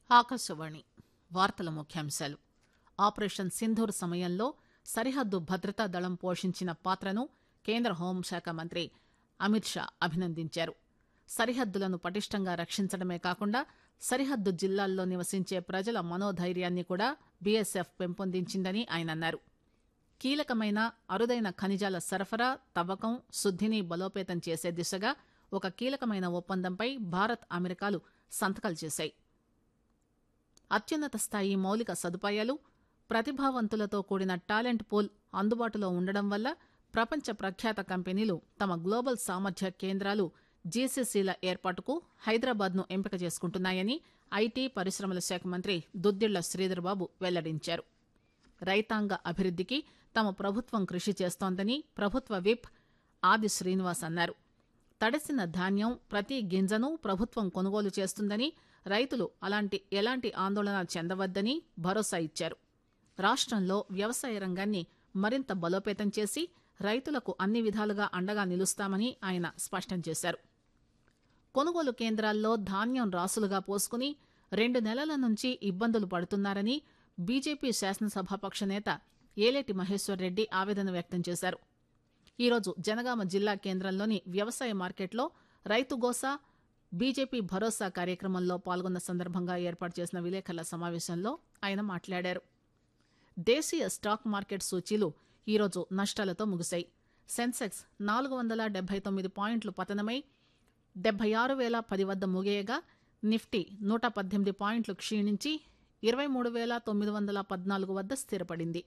ఆకాశవాణి వార్తల ముఖ్యాంశాలు ఆపరేషన్ సింధూర్ సమయంలో సరిహద్దు భద్రతా దళం పోషించిన పాత్రను కేంద్ర హోంశాఖ మంత్రి అమిత్ షా అభినందించారు సరిహద్దులను పటిష్టంగా రక్షించడమే కాకుండా సరిహద్దు జిల్లాల్లో నివసించే ప్రజల మనోధైర్యాన్ని కూడా బీఎస్ఎఫ్ పెంపొందించిందని ఆయన అన్నారు కీలకమైన అరుదైన ఖనిజాల సరఫరా తవ్వకం శుద్దిని బలోపేతం చేసే దిశగా ఒక కీలకమైన ఒప్పందంపై భారత్ అమెరికాలు సంతకాలు చేశాయి అత్యున్నత స్థాయి మౌలిక సదుపాయాలు ప్రతిభావంతులతో కూడిన టాలెంట్ పూల్ అందుబాటులో ఉండడం వల్ల ప్రపంచ ప్రఖ్యాత కంపెనీలు తమ గ్లోబల్ సామర్థ్య కేంద్రాలు జీసీసీల ఏర్పాటుకు హైదరాబాద్ను ఎంపిక చేసుకుంటున్నాయని ఐటీ పరిశ్రమల శాఖ మంత్రి దుద్దిళ్ల శ్రీధర్బాబు వెల్లడించారు రైతాంగ అభివృద్దికి తమ ప్రభుత్వం కృషి చేస్తోందని ప్రభుత్వ విప్ ఆది శ్రీనివాస్ అన్నారు తడిసిన ధాన్యం ప్రతి గింజను ప్రభుత్వం కొనుగోలు చేస్తుందని రైతులు అలాంటి ఎలాంటి ఆందోళన చెందవద్దని భరోసా ఇచ్చారు రాష్టంలో వ్యవసాయ రంగాన్ని మరింత బలోపేతం చేసి రైతులకు అన్ని విధాలుగా అండగా నిలుస్తామని ఆయన స్పష్టం చేశారు కొనుగోలు కేంద్రాల్లో ధాన్యం రాసులుగా పోసుకుని రెండు నెలల నుంచి ఇబ్బందులు పడుతున్నారని బీజేపీ శాసనసభాపక్ష నేత ఏలేటి మహేశ్వర్ రెడ్డి ఆవేదన వ్యక్తం చేశారు ఈరోజు జనగామ జిల్లా కేంద్రంలోని వ్యవసాయ మార్కెట్లో రైతు గోసా బీజేపీ భరోసా కార్యక్రమంలో పాల్గొన్న సందర్భంగా ఏర్పాటు చేసిన విలేకరుల సమావేశంలో ఆయన మాట్లాడారు దేశీయ స్టాక్ మార్కెట్ సూచీలు ఈరోజు నష్టాలతో ముగిశాయి సెన్సెక్స్ నాలుగు వందల డెబ్బై తొమ్మిది పాయింట్లు పతనమై డెబ్బై ఆరు వేల పది వద్ద ముగియగా నిఫ్టీ నూట పద్దెనిమిది పాయింట్లు క్షీణించి ఇరవై మూడు వేల తొమ్మిది వందల పద్నాలుగు వద్ద స్థిరపడింది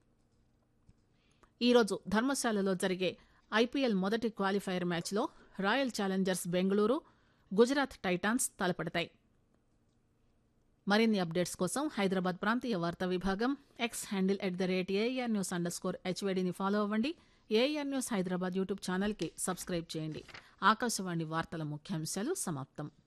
ఈరోజు ధర్మశాలలో జరిగే ఐపీఎల్ మొదటి క్వాలిఫైయర్ మ్యాచ్లో Royal Challengers Bengaluru Gujarat Titans తలపడతాయి మరిన్ని అప్డేట్స్ కోసం హైదరాబాద్ ప్రాంతీయ వార్తా విభాగం X handle at the rate AIR news underscore హెచ్వేడిని ఫాలో అవ్వండి ఏఆర్ న్యూస్ హైదరాబాద్ యూట్యూబ్ ఛానల్కి సబ్స్క్రైబ్ చేయండి ఆకాశవాణి వార్తల ముఖ్యాంశాలు సమాప్తం